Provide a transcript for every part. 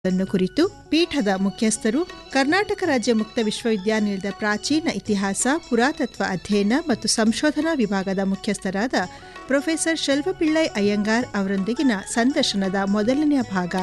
ನ್ನು ಕುರಿತು ಪೀಠದ ಮುಖ್ಯಸ್ಥರು ಕರ್ನಾಟಕ ರಾಜ್ಯ ಮುಕ್ತ ವಿಶ್ವವಿದ್ಯಾನಿಲಯದ ಪ್ರಾಚೀನ ಇತಿಹಾಸ ಪುರಾತತ್ವ ಅಧ್ಯಯನ ಮತ್ತು ಸಂಶೋಧನಾ ವಿಭಾಗದ ಮುಖ್ಯಸ್ಥರಾದ ಪ್ರೊಫೆಸರ್ ಶೆಲ್ವಪಿಳ್ಳೈ ಅಯ್ಯಂಗಾರ್ ಅವರೊಂದಿಗಿನ ಸಂದರ್ಶನದ ಮೊದಲನೆಯ ಭಾಗ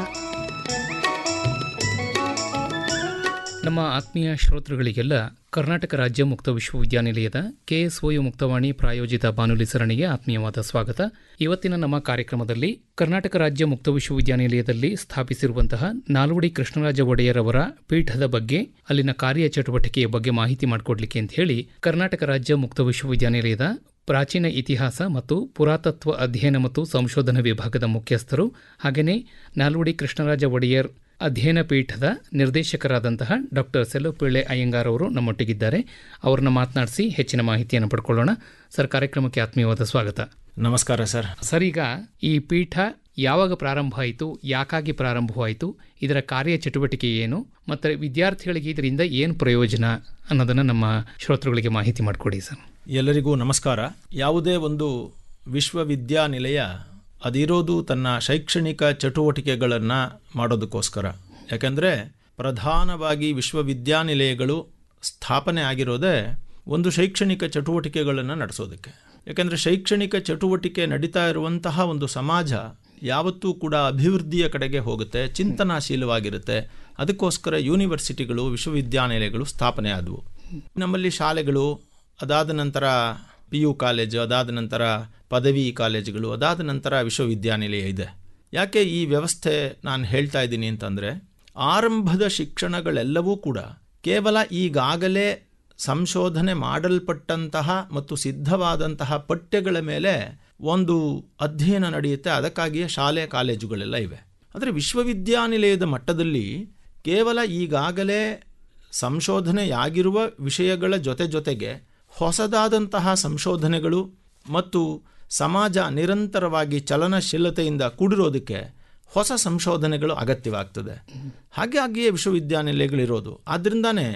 ನಮ್ಮ ಆತ್ಮೀಯ ಶ್ರೋತೃಗಳಿಗೆಲ್ಲ ಕರ್ನಾಟಕ ರಾಜ್ಯ ಮುಕ್ತ ವಿಶ್ವವಿದ್ಯಾನಿಲಯದ ಕೆಎಸ್ಒಯು ಮುಕ್ತವಾಣಿ ಪ್ರಾಯೋಜಿತ ಬಾನುಲಿ ಸರಣಿಗೆ ಆತ್ಮೀಯವಾದ ಸ್ವಾಗತ ಇವತ್ತಿನ ನಮ್ಮ ಕಾರ್ಯಕ್ರಮದಲ್ಲಿ ಕರ್ನಾಟಕ ರಾಜ್ಯ ಮುಕ್ತ ವಿಶ್ವವಿದ್ಯಾನಿಲಯದಲ್ಲಿ ಸ್ಥಾಪಿಸಿರುವಂತಹ ನಾಲ್ವಡಿ ಕೃಷ್ಣರಾಜ ಒಡೆಯರ್ ಅವರ ಪೀಠದ ಬಗ್ಗೆ ಅಲ್ಲಿನ ಕಾರ್ಯ ಚಟುವಟಿಕೆಯ ಬಗ್ಗೆ ಮಾಹಿತಿ ಮಾಡಿಕೊಡ್ಲಿಕ್ಕೆ ಅಂತ ಹೇಳಿ ಕರ್ನಾಟಕ ರಾಜ್ಯ ಮುಕ್ತ ವಿಶ್ವವಿದ್ಯಾನಿಲಯದ ಪ್ರಾಚೀನ ಇತಿಹಾಸ ಮತ್ತು ಪುರಾತತ್ವ ಅಧ್ಯಯನ ಮತ್ತು ಸಂಶೋಧನಾ ವಿಭಾಗದ ಮುಖ್ಯಸ್ಥರು ಹಾಗೆಯೇ ನಾಲ್ವಡಿ ಕೃಷ್ಣರಾಜ ಒಡೆಯರ್ ಅಧ್ಯಯನ ಪೀಠದ ನಿರ್ದೇಶಕರಾದಂತಹ ಡಾಕ್ಟರ್ ಸೆಲುಪಿಳ್ಳೆ ಅಯ್ಯಂಗಾರ್ ಅವರು ನಮ್ಮೊಟ್ಟಿಗಿದ್ದಾರೆ ಅವರನ್ನ ಮಾತನಾಡಿಸಿ ಹೆಚ್ಚಿನ ಮಾಹಿತಿಯನ್ನು ಪಡ್ಕೊಳ್ಳೋಣ ಸರ್ ಕಾರ್ಯಕ್ರಮಕ್ಕೆ ಆತ್ಮೀಯವಾದ ಸ್ವಾಗತ ನಮಸ್ಕಾರ ಸರ್ ಸರ್ ಈಗ ಈ ಪೀಠ ಯಾವಾಗ ಪ್ರಾರಂಭ ಆಯಿತು ಯಾಕಾಗಿ ಪ್ರಾರಂಭವಾಯಿತು ಇದರ ಕಾರ್ಯ ಚಟುವಟಿಕೆ ಏನು ಮತ್ತು ವಿದ್ಯಾರ್ಥಿಗಳಿಗೆ ಇದರಿಂದ ಏನು ಪ್ರಯೋಜನ ಅನ್ನೋದನ್ನು ನಮ್ಮ ಶ್ರೋತೃಗಳಿಗೆ ಮಾಹಿತಿ ಮಾಡಿಕೊಡಿ ಸರ್ ಎಲ್ಲರಿಗೂ ನಮಸ್ಕಾರ ಯಾವುದೇ ಒಂದು ವಿಶ್ವವಿದ್ಯಾನಿಲಯ ಅದಿರೋದು ತನ್ನ ಶೈಕ್ಷಣಿಕ ಚಟುವಟಿಕೆಗಳನ್ನು ಮಾಡೋದಕ್ಕೋಸ್ಕರ ಯಾಕಂದರೆ ಪ್ರಧಾನವಾಗಿ ವಿಶ್ವವಿದ್ಯಾನಿಲಯಗಳು ಸ್ಥಾಪನೆ ಆಗಿರೋದೇ ಒಂದು ಶೈಕ್ಷಣಿಕ ಚಟುವಟಿಕೆಗಳನ್ನು ನಡೆಸೋದಕ್ಕೆ ಯಾಕಂದರೆ ಶೈಕ್ಷಣಿಕ ಚಟುವಟಿಕೆ ನಡೀತಾ ಇರುವಂತಹ ಒಂದು ಸಮಾಜ ಯಾವತ್ತೂ ಕೂಡ ಅಭಿವೃದ್ಧಿಯ ಕಡೆಗೆ ಹೋಗುತ್ತೆ ಚಿಂತನಾಶೀಲವಾಗಿರುತ್ತೆ ಅದಕ್ಕೋಸ್ಕರ ಯೂನಿವರ್ಸಿಟಿಗಳು ವಿಶ್ವವಿದ್ಯಾನಿಲಯಗಳು ಸ್ಥಾಪನೆ ಆದವು ನಮ್ಮಲ್ಲಿ ಶಾಲೆಗಳು ಅದಾದ ನಂತರ ಪಿ ಯು ಕಾಲೇಜು ಅದಾದ ನಂತರ ಪದವಿ ಕಾಲೇಜುಗಳು ಅದಾದ ನಂತರ ವಿಶ್ವವಿದ್ಯಾನಿಲಯ ಇದೆ ಯಾಕೆ ಈ ವ್ಯವಸ್ಥೆ ನಾನು ಹೇಳ್ತಾ ಇದ್ದೀನಿ ಅಂತಂದರೆ ಆರಂಭದ ಶಿಕ್ಷಣಗಳೆಲ್ಲವೂ ಕೂಡ ಕೇವಲ ಈಗಾಗಲೇ ಸಂಶೋಧನೆ ಮಾಡಲ್ಪಟ್ಟಂತಹ ಮತ್ತು ಸಿದ್ಧವಾದಂತಹ ಪಠ್ಯಗಳ ಮೇಲೆ ಒಂದು ಅಧ್ಯಯನ ನಡೆಯುತ್ತೆ ಅದಕ್ಕಾಗಿಯೇ ಶಾಲೆ ಕಾಲೇಜುಗಳೆಲ್ಲ ಇವೆ ಆದರೆ ವಿಶ್ವವಿದ್ಯಾನಿಲಯದ ಮಟ್ಟದಲ್ಲಿ ಕೇವಲ ಈಗಾಗಲೇ ಸಂಶೋಧನೆಯಾಗಿರುವ ವಿಷಯಗಳ ಜೊತೆ ಜೊತೆಗೆ ಹೊಸದಾದಂತಹ ಸಂಶೋಧನೆಗಳು ಮತ್ತು ಸಮಾಜ ನಿರಂತರವಾಗಿ ಚಲನಶೀಲತೆಯಿಂದ ಕೂಡಿರೋದಕ್ಕೆ ಹೊಸ ಸಂಶೋಧನೆಗಳು ಅಗತ್ಯವಾಗ್ತದೆ ಹಾಗಾಗಿಯೇ ವಿಶ್ವವಿದ್ಯಾನಿಲಯಗಳಿರೋದು ಆದ್ದರಿಂದನೇ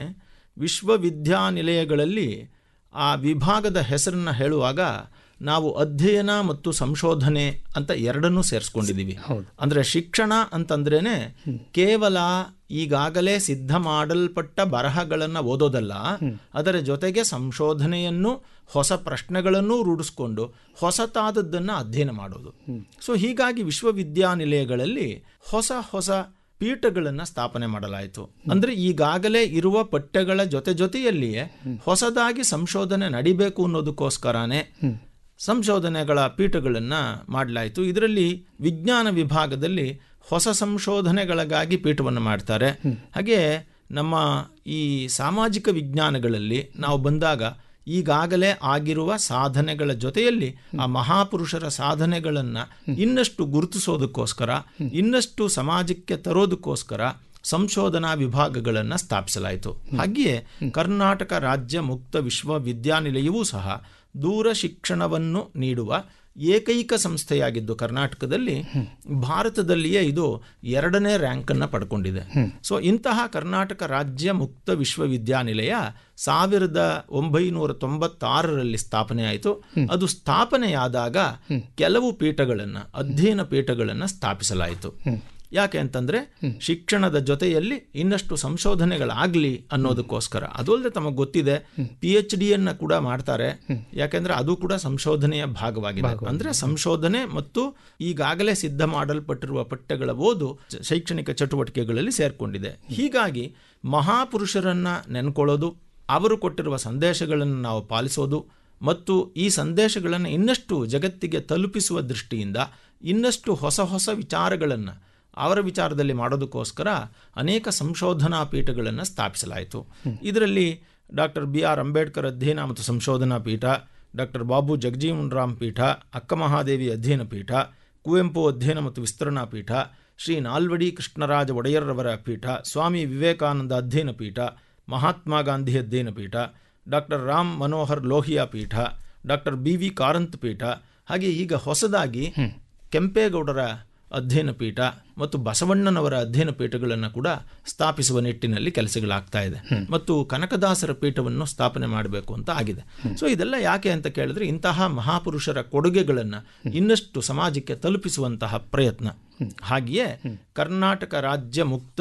ವಿಶ್ವವಿದ್ಯಾನಿಲಯಗಳಲ್ಲಿ ಆ ವಿಭಾಗದ ಹೆಸರನ್ನು ಹೇಳುವಾಗ ನಾವು ಅಧ್ಯಯನ ಮತ್ತು ಸಂಶೋಧನೆ ಅಂತ ಎರಡನ್ನೂ ಸೇರಿಸ್ಕೊಂಡಿದ್ದೀವಿ ಅಂದರೆ ಶಿಕ್ಷಣ ಅಂತಂದ್ರೇನೆ ಕೇವಲ ಈಗಾಗಲೇ ಸಿದ್ಧ ಮಾಡಲ್ಪಟ್ಟ ಬರಹಗಳನ್ನು ಓದೋದಲ್ಲ ಅದರ ಜೊತೆಗೆ ಸಂಶೋಧನೆಯನ್ನು ಹೊಸ ಪ್ರಶ್ನೆಗಳನ್ನು ರೂಢಿಸ್ಕೊಂಡು ಹೊಸತಾದದ್ದನ್ನು ಅಧ್ಯಯನ ಮಾಡೋದು ಸೊ ಹೀಗಾಗಿ ವಿಶ್ವವಿದ್ಯಾನಿಲಯಗಳಲ್ಲಿ ಹೊಸ ಹೊಸ ಪೀಠಗಳನ್ನು ಸ್ಥಾಪನೆ ಮಾಡಲಾಯಿತು ಅಂದರೆ ಈಗಾಗಲೇ ಇರುವ ಪಠ್ಯಗಳ ಜೊತೆ ಜೊತೆಯಲ್ಲಿಯೇ ಹೊಸದಾಗಿ ಸಂಶೋಧನೆ ನಡಿಬೇಕು ಅನ್ನೋದಕ್ಕೋಸ್ಕರನೇ ಸಂಶೋಧನೆಗಳ ಪೀಠಗಳನ್ನು ಮಾಡಲಾಯಿತು ಇದರಲ್ಲಿ ವಿಜ್ಞಾನ ವಿಭಾಗದಲ್ಲಿ ಹೊಸ ಸಂಶೋಧನೆಗಳಿಗಾಗಿ ಪೀಠವನ್ನು ಮಾಡ್ತಾರೆ ಹಾಗೆ ನಮ್ಮ ಈ ಸಾಮಾಜಿಕ ವಿಜ್ಞಾನಗಳಲ್ಲಿ ನಾವು ಬಂದಾಗ ಈಗಾಗಲೇ ಆಗಿರುವ ಸಾಧನೆಗಳ ಜೊತೆಯಲ್ಲಿ ಆ ಮಹಾಪುರುಷರ ಸಾಧನೆಗಳನ್ನು ಇನ್ನಷ್ಟು ಗುರುತಿಸೋದಕ್ಕೋಸ್ಕರ ಇನ್ನಷ್ಟು ಸಮಾಜಕ್ಕೆ ತರೋದಕ್ಕೋಸ್ಕರ ಸಂಶೋಧನಾ ವಿಭಾಗಗಳನ್ನು ಸ್ಥಾಪಿಸಲಾಯಿತು ಹಾಗೆಯೇ ಕರ್ನಾಟಕ ರಾಜ್ಯ ಮುಕ್ತ ವಿಶ್ವವಿದ್ಯಾನಿಲಯವೂ ಸಹ ದೂರ ಶಿಕ್ಷಣವನ್ನು ನೀಡುವ ಏಕೈಕ ಸಂಸ್ಥೆಯಾಗಿದ್ದು ಕರ್ನಾಟಕದಲ್ಲಿ ಭಾರತದಲ್ಲಿಯೇ ಇದು ಎರಡನೇ ರ್ಯಾಂಕನ್ನು ಪಡ್ಕೊಂಡಿದೆ ಸೊ ಇಂತಹ ಕರ್ನಾಟಕ ರಾಜ್ಯ ಮುಕ್ತ ವಿಶ್ವವಿದ್ಯಾನಿಲಯ ಸಾವಿರದ ಒಂಬೈನೂರ ತೊಂಬತ್ತಾರರಲ್ಲಿ ಸ್ಥಾಪನೆ ಆಯಿತು ಅದು ಸ್ಥಾಪನೆಯಾದಾಗ ಕೆಲವು ಪೀಠಗಳನ್ನು ಅಧ್ಯಯನ ಪೀಠಗಳನ್ನು ಸ್ಥಾಪಿಸಲಾಯಿತು ಯಾಕೆ ಅಂತಂದರೆ ಶಿಕ್ಷಣದ ಜೊತೆಯಲ್ಲಿ ಇನ್ನಷ್ಟು ಸಂಶೋಧನೆಗಳಾಗಲಿ ಅನ್ನೋದಕ್ಕೋಸ್ಕರ ಅದು ಅಲ್ಲದೆ ತಮಗೆ ಗೊತ್ತಿದೆ ಪಿ ಎಚ್ ಡಿಯನ್ನು ಕೂಡ ಮಾಡ್ತಾರೆ ಯಾಕೆಂದ್ರೆ ಅದು ಕೂಡ ಸಂಶೋಧನೆಯ ಭಾಗವಾಗಿದೆ ಅಂದರೆ ಸಂಶೋಧನೆ ಮತ್ತು ಈಗಾಗಲೇ ಸಿದ್ಧ ಮಾಡಲ್ಪಟ್ಟಿರುವ ಪಠ್ಯಗಳ ಓದು ಶೈಕ್ಷಣಿಕ ಚಟುವಟಿಕೆಗಳಲ್ಲಿ ಸೇರ್ಕೊಂಡಿದೆ ಹೀಗಾಗಿ ಮಹಾಪುರುಷರನ್ನ ನೆನ್ಕೊಳ್ಳೋದು ಅವರು ಕೊಟ್ಟಿರುವ ಸಂದೇಶಗಳನ್ನು ನಾವು ಪಾಲಿಸೋದು ಮತ್ತು ಈ ಸಂದೇಶಗಳನ್ನು ಇನ್ನಷ್ಟು ಜಗತ್ತಿಗೆ ತಲುಪಿಸುವ ದೃಷ್ಟಿಯಿಂದ ಇನ್ನಷ್ಟು ಹೊಸ ಹೊಸ ವಿಚಾರಗಳನ್ನು ಅವರ ವಿಚಾರದಲ್ಲಿ ಮಾಡೋದಕ್ಕೋಸ್ಕರ ಅನೇಕ ಸಂಶೋಧನಾ ಪೀಠಗಳನ್ನು ಸ್ಥಾಪಿಸಲಾಯಿತು ಇದರಲ್ಲಿ ಡಾಕ್ಟರ್ ಬಿ ಆರ್ ಅಂಬೇಡ್ಕರ್ ಅಧ್ಯಯನ ಮತ್ತು ಸಂಶೋಧನಾ ಪೀಠ ಡಾಕ್ಟರ್ ಬಾಬು ಜಗಜೀವನ್ ರಾಮ್ ಪೀಠ ಅಕ್ಕ ಮಹಾದೇವಿ ಅಧ್ಯಯನ ಪೀಠ ಕುವೆಂಪು ಅಧ್ಯಯನ ಮತ್ತು ವಿಸ್ತರಣಾ ಪೀಠ ಶ್ರೀ ನಾಲ್ವಡಿ ಕೃಷ್ಣರಾಜ ಒಡೆಯರ್ರವರ ಪೀಠ ಸ್ವಾಮಿ ವಿವೇಕಾನಂದ ಅಧ್ಯಯನ ಪೀಠ ಮಹಾತ್ಮ ಗಾಂಧಿ ಅಧ್ಯಯನ ಪೀಠ ಡಾಕ್ಟರ್ ರಾಮ್ ಮನೋಹರ್ ಲೋಹಿಯಾ ಪೀಠ ಡಾಕ್ಟರ್ ಬಿ ವಿ ಕಾರಂತ್ ಪೀಠ ಹಾಗೆ ಈಗ ಹೊಸದಾಗಿ ಕೆಂಪೇಗೌಡರ ಅಧ್ಯಯನ ಪೀಠ ಮತ್ತು ಬಸವಣ್ಣನವರ ಅಧ್ಯಯನ ಪೀಠಗಳನ್ನು ಕೂಡ ಸ್ಥಾಪಿಸುವ ನಿಟ್ಟಿನಲ್ಲಿ ಕೆಲಸಗಳಾಗ್ತಾ ಇದೆ ಮತ್ತು ಕನಕದಾಸರ ಪೀಠವನ್ನು ಸ್ಥಾಪನೆ ಮಾಡಬೇಕು ಅಂತ ಆಗಿದೆ ಸೊ ಇದೆಲ್ಲ ಯಾಕೆ ಅಂತ ಕೇಳಿದ್ರೆ ಇಂತಹ ಮಹಾಪುರುಷರ ಕೊಡುಗೆಗಳನ್ನು ಇನ್ನಷ್ಟು ಸಮಾಜಕ್ಕೆ ತಲುಪಿಸುವಂತಹ ಪ್ರಯತ್ನ ಹಾಗೆಯೇ ಕರ್ನಾಟಕ ರಾಜ್ಯ ಮುಕ್ತ